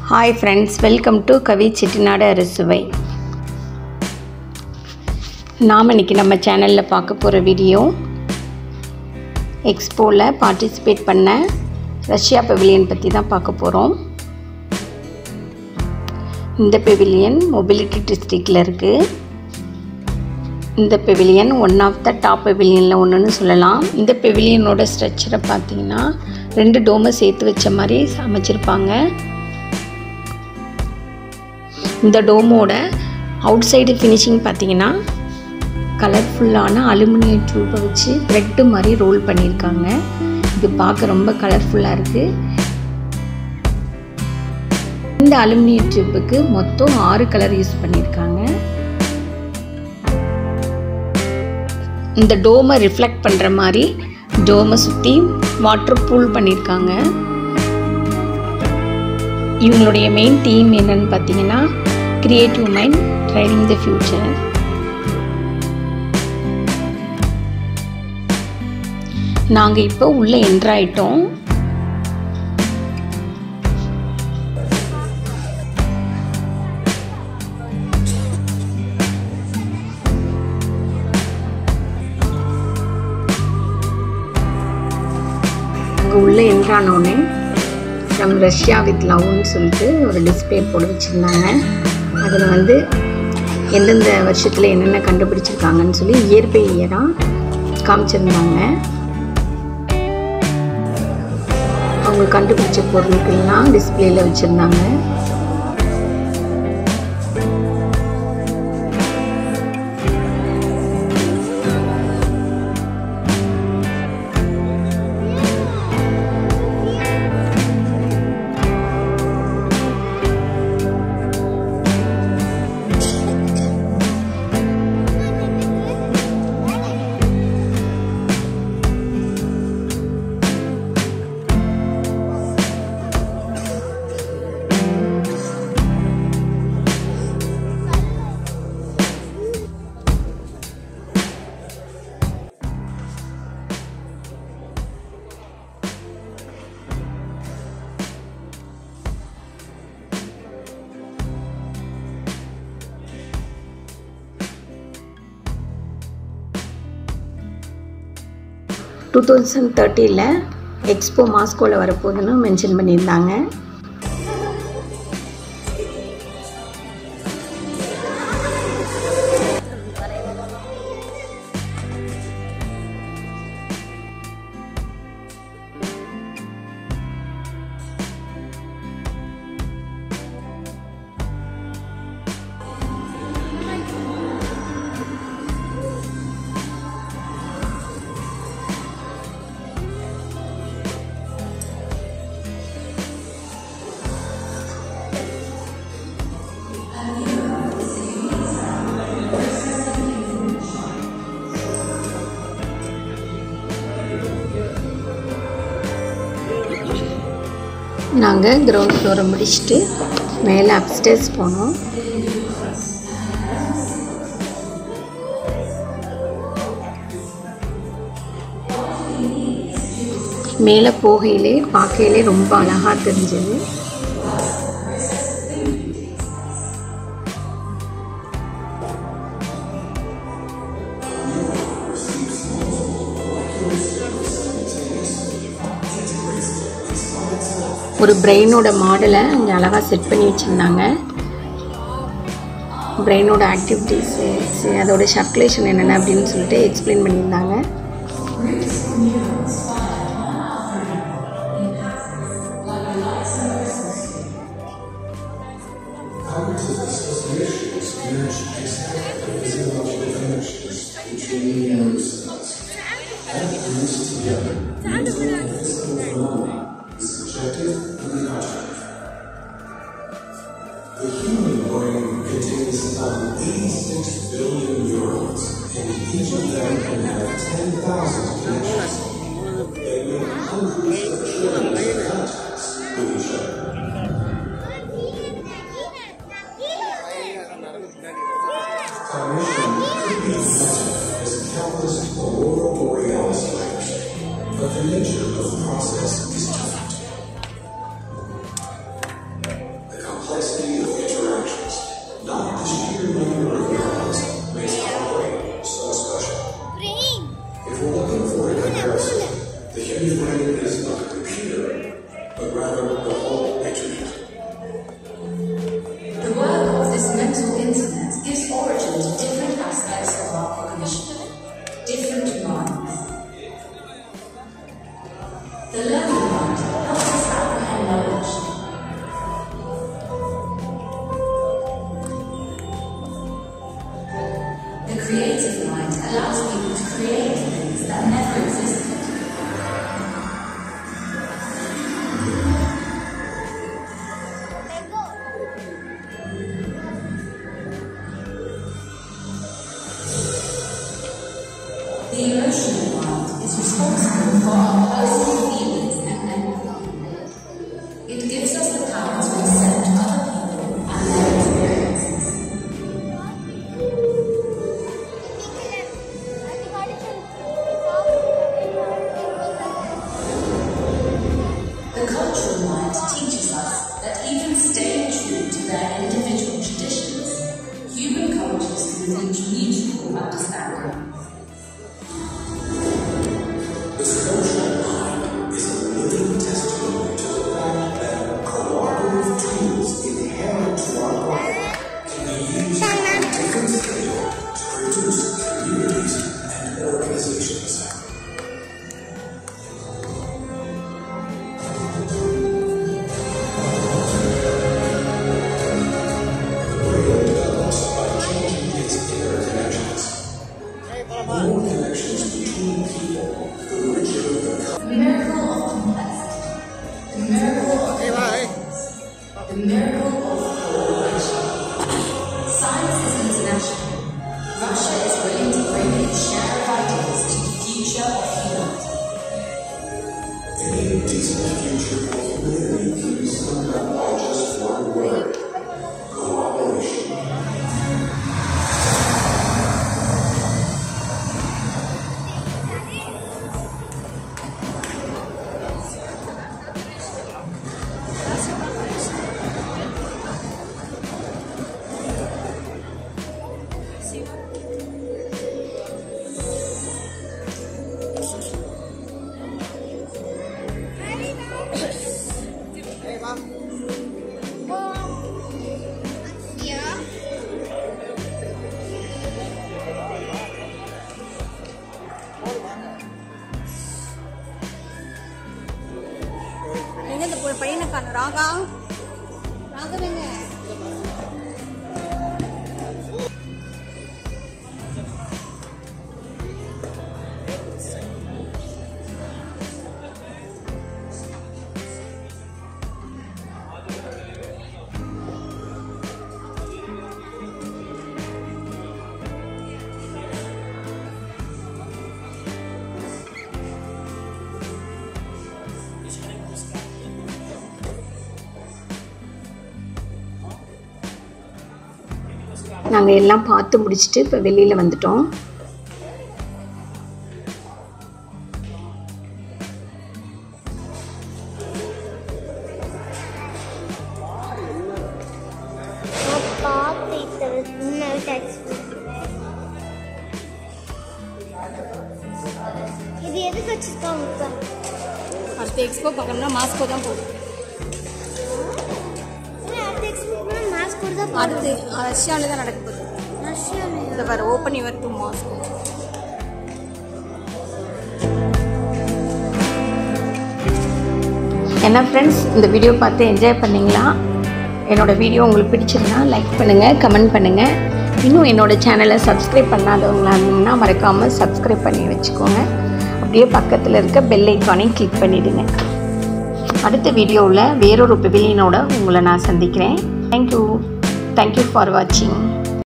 Hi friends welcome to Kavi Chettinad Arusuvai நாம் இன்னைக்கு நம்ம சேனலில் பார்க்க போகிற வீடியோ எக்ஸ்போவில் பார்ட்டிசிபேட் பண்ண ரஷ்யா பெவிலியன் பற்றி தான் பார்க்க போகிறோம் இந்த பெவிலியன் மொபிலிட்டி டிஸ்ட்ரிக்டில் இருக்குது இந்த pavilion one of the top பெவிலியனில் ஒன்றுன்னு சொல்லலாம் இந்த பெவிலியனோட ஸ்ட்ரக்சரை பார்த்தீங்கன்னா ரெண்டு டோமை சேர்த்து வச்ச மாதிரி அமைச்சிருப்பாங்க இந்த டோமோட அவுட் சைடு ஃபினிஷிங் பார்த்தீங்கன்னா கலர்ஃபுல்லான அலுமினியம் டியூப்பை வச்சு த்ரெட்டு மாதிரி ரோல் பண்ணியிருக்காங்க இது பார்க்க ரொம்ப கலர்ஃபுல்லாக இருக்குது இந்த அலுமினியம் டியூப்புக்கு மொத்தம் ஆறு கலர் யூஸ் பண்ணியிருக்காங்க இந்த டோமை ரிஃப்ளெக்ட் பண்ணுற மாதிரி டோமை சுற்றி வாட்டர் பூல் பண்ணியிருக்காங்க இவங்களுடைய மெயின் தீம் என்னன்னு பார்த்தீங்கன்னா creative mind training the future நாங்கள் இப்போ உள்ளே என்ட்ராயிட்டோம் அங்கே உள்ளே என்ட்ரானோடனே ஃப்ரம் ரஷ்யா வித் லவ்னு சொல்லிட்டு ஒரு டிஸ்பிளே போட்டு வச்சுருந்தாங்க அதில் வந்து எந்தெந்த வருஷத்தில் என்னென்ன கண்டுபிடிச்சிருக்காங்கன்னு சொல்லி இயர் பை இயராக காமிச்சிருந்தாங்க அவங்க கண்டுபிடிச்ச பொருட்கள்லாம் டிஸ்பிளேயில் வச்சுருந்தாங்க டூ தௌசண்ட் தேர்ட்டியில் எக்ஸ்போ மாஸ்கோவில் வரப்போகுதுன்னு மென்ஷன் பண்ணியிருந்தாங்க நாங்கள் கிரவுண்ட் ஃப்ளோரை முடிச்சுட்டு மேலே அப்ஸ்டேர்ஸ் போனோம் மேலே போகையிலே பார்க்கையிலே ரொம்ப அழகாக தெரிஞ்சது ஒரு பிரெயினோட மாடலை அங்கே அழகாக செட் பண்ணி வச்சுருந்தாங்க பிரெயினோட ஆக்டிவிட்டீஸு அதோட சர்க்குலேஷன் என்னென்ன அப்படின்னு சொல்லிட்டு எக்ஸ்பிளைன் பண்ணியிருந்தாங்க The human brain contains about 86 billion neurons, and each of them can have 10,000 connections. They make hundreds of trillions of contacts with each other. Cognition could be imagined as countless aurora borealis flares, but the nature of the process is different. rather the whole internet. The work of this mental internet gives origin to different aspects of our cognition, different minds. The learning mind helps us apprehend knowledge. The creative mind allows people to create things that never existed. The emotional mind is responsible for our personal feelings and empathy. It gives us the power to accept other people and their experiences. The cultural mind teaches us that even staying true to their individual traditions, human cultures can reach mutual understanding. This cultural mind is a living testimony to the fact that cooperative tools inherent to our brain can be used on a different scale to produce communities and organizations. The brain develops by changing its interconnections. More connections between people, the richer the The miracle of complexity. The miracle of The miracle of cooperation. Science is international. Russia is willing to bring its share of ideas to the future of humanity. Any decent future will really be summed up by just one word cooperation. எங்க இந்த பொ- பையனை காணோம் ராகா ராகவங்க நாங்கள் எல்லாம் பார்த்து முடிச்சுட்டு இப்போ வெளியில் வந்துட்டோம் பார்த்து இத்தனை முன்னாடி டாக்ஸ் இது எதுக்கு வச்சிருக்காங்க இப்போ அடுத்த எக்ஸ்போ பார்க்கணும்னா மாஸ்கோ தான் போகும் அடுத்த எக்ஸ்பீரியன்ஸ் மாஸ்க் கூட தான் அடுத்து ரஷ்யாவில் தான் நடக்க போகுது ரஷ்யாவில் இந்த வர ஓப்பன் யுவர் டு மாஸ்கோ என்ன ஃப்ரெண்ட்ஸ் இந்த வீடியோ பார்த்து என்ஜாய் பண்ணீங்களா என்னோடய வீடியோ உங்களுக்கு பிடிச்சிருந்தா லைக் பண்ணுங்கள் கமெண்ட் பண்ணுங்கள் இன்னும் என்னோடய சேனலை சப்ஸ்கிரைப் பண்ணாதவங்களா இருந்தீங்கன்னா மறக்காமல் சப்ஸ்கிரைப் பண்ணி வச்சுக்கோங்க அப்படியே பக்கத்தில் இருக்க பெல் ஐக்கானையும் கிளிக் பண்ணிவிடுங்க அடுத்த வீடியோவில் வேறொரு பெவிலியனோட உங்களை நான் சந்திக்கிறேன் தேங்க்யூ தேங்க்யூ ஃபார் வாட்சிங்